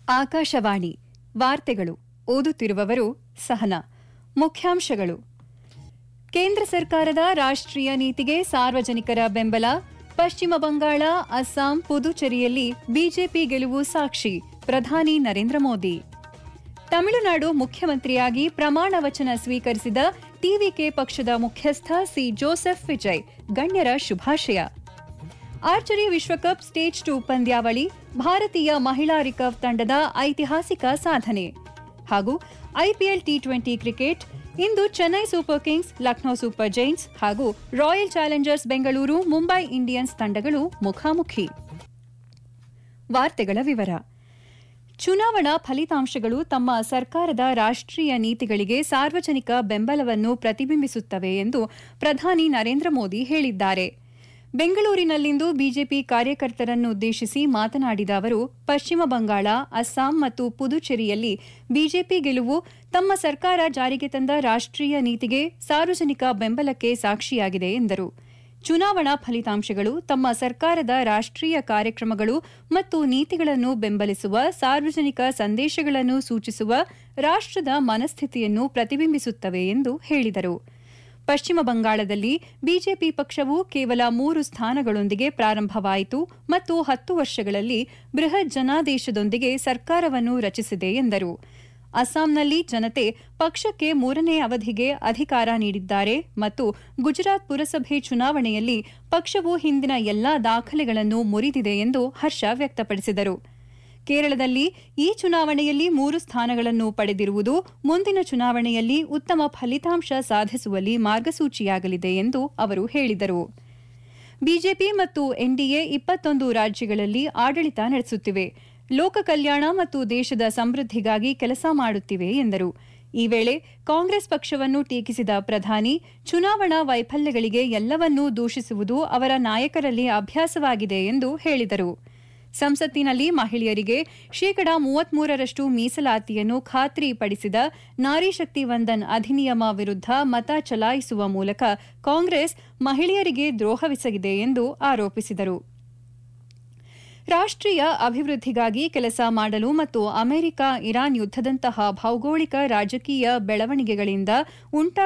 ಆಕಾಶವಾಣಿ ವಾರ್ತೆಗಳು ಓದುತ್ತಿರುವವರು ಸಹನಾ ಮುಖ್ಯಾಂಶಗಳು ಕೇಂದ್ರ ಸರ್ಕಾರದ ರಾಷ್ಟ್ರೀಯ ನೀತಿಗೆ ಸಾರ್ವಜನಿಕರ ಬೆಂಬಲ ಪಶ್ಚಿಮ ಬಂಗಾಳ ಅಸ್ಸಾಂ ಪುದುಚೇರಿಯಲ್ಲಿ ಬಿಜೆಪಿ ಗೆಲುವು ಸಾಕ್ಷಿ ಪ್ರಧಾನಿ ನರೇಂದ್ರ ಮೋದಿ ತಮಿಳುನಾಡು ಮುಖ್ಯಮಂತ್ರಿಯಾಗಿ ಪ್ರಮಾಣ ವಚನ ಸ್ವೀಕರಿಸಿದ ಟಿವಿಕೆ ಪಕ್ಷದ ಮುಖ್ಯಸ್ಥ ಸಿ ಜೋಸೆಫ್ ವಿಜಯ್ ಗಣ್ಯರ ಶುಭಾಶಯ ಆರ್ಚರಿ ವಿಶ್ವಕಪ್ ಸ್ಟೇಜ್ ಟೂ ಪಂದ್ಯಾವಳಿ ಭಾರತೀಯ ಮಹಿಳಾ ರಿಕರ್ವ್ ತಂಡದ ಐತಿಹಾಸಿಕ ಸಾಧನೆ ಹಾಗೂ ಐಪಿಎಲ್ ಟಿ ಟ್ವೆಂಟಿ ಕ್ರಿಕೆಟ್ ಇಂದು Chennai Super Kings Lucknow Super Giants ಹಾಗೂ Royal Challengers Bengaluru Mumbai Indians ತಂಡಗಳು ಮುಖಾಮುಖಿ ವಾರ್ತೆಗಳ ವಿವರ ಚುನಾವಣಾ ಫಲಿತಾಂಶಗಳು ತಮ್ಮ ಸರ್ಕಾರದ ರಾಷ್ಟ್ರೀಯ ನೀತಿಗಳಿಗೆ ಸಾರ್ವಜನಿಕ ಬೆಂಬಲವನ್ನು ಪ್ರತಿಬಿಂಬಿಸುತ್ತವೆ ಎಂದು ಪ್ರಧಾನಿ ನರೇಂದ್ರ ಮೋದಿ ಹೇಳಿದ್ದಾರೆ ಬೆಂಗಳೂರಿನಲ್ಲಿಂದು ಬಿಜೆಪಿ ಕಾರ್ಯಕರ್ತರನ್ನುದ್ದೇಶಿಸಿ ಮಾತನಾಡಿದ ಅವರು ಪಶ್ಚಿಮ ಬಂಗಾಳ ಅಸ್ಸಾಂ ಮತ್ತು ಪುದುಚೇರಿಯಲ್ಲಿ ಬಿಜೆಪಿ ಗೆಲುವು ತಮ್ಮ ಸರ್ಕಾರ ಜಾರಿಗೆ ತಂದ ರಾಷ್ಟ್ರೀಯ ನೀತಿಗೆ ಸಾರ್ವಜನಿಕ ಬೆಂಬಲಕ್ಕೆ ಸಾಕ್ಷಿಯಾಗಿದೆ ಎಂದರು ಚುನಾವಣಾ ಫಲಿತಾಂಶಗಳು ತಮ್ಮ ಸರ್ಕಾರದ ರಾಷ್ಟ್ರೀಯ ಕಾರ್ಯಕ್ರಮಗಳು ಮತ್ತು ನೀತಿಗಳನ್ನು ಬೆಂಬಲಿಸುವ ಸಾರ್ವಜನಿಕ ಸಂದೇಶಗಳನ್ನು ಸೂಚಿಸುವ ರಾಷ್ಟ್ರದ ಮನಸ್ಥಿತಿಯನ್ನು ಪ್ರತಿಬಿಂಬಿಸುತ್ತವೆ ಎಂದು ಹೇಳಿದರು ಪಶ್ಚಿಮ ಬಂಗಾಳದಲ್ಲಿ ಬಿಜೆಪಿ ಪಕ್ಷವು ಕೇವಲ ಮೂರು ಸ್ಥಾನಗಳೊಂದಿಗೆ ಪ್ರಾರಂಭವಾಯಿತು ಮತ್ತು ಹತ್ತು ವರ್ಷಗಳಲ್ಲಿ ಬೃಹತ್ ಜನಾದೇಶದೊಂದಿಗೆ ಸರ್ಕಾರವನ್ನು ರಚಿಸಿದೆ ಎಂದರು ಅಸ್ಸಾಂನಲ್ಲಿ ಜನತೆ ಪಕ್ಷಕ್ಕೆ ಮೂರನೇ ಅವಧಿಗೆ ಅಧಿಕಾರ ನೀಡಿದ್ದಾರೆ ಮತ್ತು ಗುಜರಾತ್ ಪುರಸಭೆ ಚುನಾವಣೆಯಲ್ಲಿ ಪಕ್ಷವು ಹಿಂದಿನ ಎಲ್ಲಾ ದಾಖಲೆಗಳನ್ನು ಮುರಿದಿದೆ ಎಂದು ಹರ್ಷ ವ್ಯಕ್ತಪಡಿಸಿದರು ಕೇರಳದಲ್ಲಿ ಈ ಚುನಾವಣೆಯಲ್ಲಿ ಮೂರು ಸ್ಥಾನಗಳನ್ನು ಪಡೆದಿರುವುದು ಮುಂದಿನ ಚುನಾವಣೆಯಲ್ಲಿ ಉತ್ತಮ ಫಲಿತಾಂಶ ಸಾಧಿಸುವಲ್ಲಿ ಮಾರ್ಗಸೂಚಿಯಾಗಲಿದೆ ಎಂದು ಅವರು ಹೇಳಿದರು ಬಿಜೆಪಿ ಮತ್ತು ಎನ್ಡಿಎ ಇಪ್ಪತ್ತೊಂದು ರಾಜ್ಯಗಳಲ್ಲಿ ಆಡಳಿತ ನಡೆಸುತ್ತಿವೆ ಲೋಕ ಕಲ್ಯಾಣ ಮತ್ತು ದೇಶದ ಸಮೃದ್ಧಿಗಾಗಿ ಕೆಲಸ ಮಾಡುತ್ತಿವೆ ಎಂದರು ಈ ವೇಳೆ ಕಾಂಗ್ರೆಸ್ ಪಕ್ಷವನ್ನು ಟೀಕಿಸಿದ ಪ್ರಧಾನಿ ಚುನಾವಣಾ ವೈಫಲ್ಯಗಳಿಗೆ ಎಲ್ಲವನ್ನೂ ದೂಷಿಸುವುದು ಅವರ ನಾಯಕರಲ್ಲಿ ಅಭ್ಯಾಸವಾಗಿದೆ ಎಂದು ಹೇಳಿದರು ಸಂಸತ್ತಿನಲ್ಲಿ ಮಹಿಳೆಯರಿಗೆ ಶೇಕಡಾ ಮೂವತ್ಮೂರರಷ್ಟು ಮೀಸಲಾತಿಯನ್ನು ಖಾತ್ರಿಪಡಿಸಿದ ನಾರಿ ಶಕ್ತಿ ವಂದನ್ ಅಧಿನಿಯಮ ವಿರುದ್ಧ ಮತ ಚಲಾಯಿಸುವ ಮೂಲಕ ಕಾಂಗ್ರೆಸ್ ಮಹಿಳೆಯರಿಗೆ ದ್ರೋಹವೆಸಗಿದೆ ಎಂದು ಆರೋಪಿಸಿದರು ರಾಷ್ಟ್ರೀಯ ಅಭಿವೃದ್ಧಿಗಾಗಿ ಕೆಲಸ ಮಾಡಲು ಮತ್ತು ಅಮೆರಿಕ ಇರಾನ್ ಯುದ್ದದಂತಹ ಭೌಗೋಳಿಕ ರಾಜಕೀಯ ಬೆಳವಣಿಗೆಗಳಿಂದ ಉಂಟಾ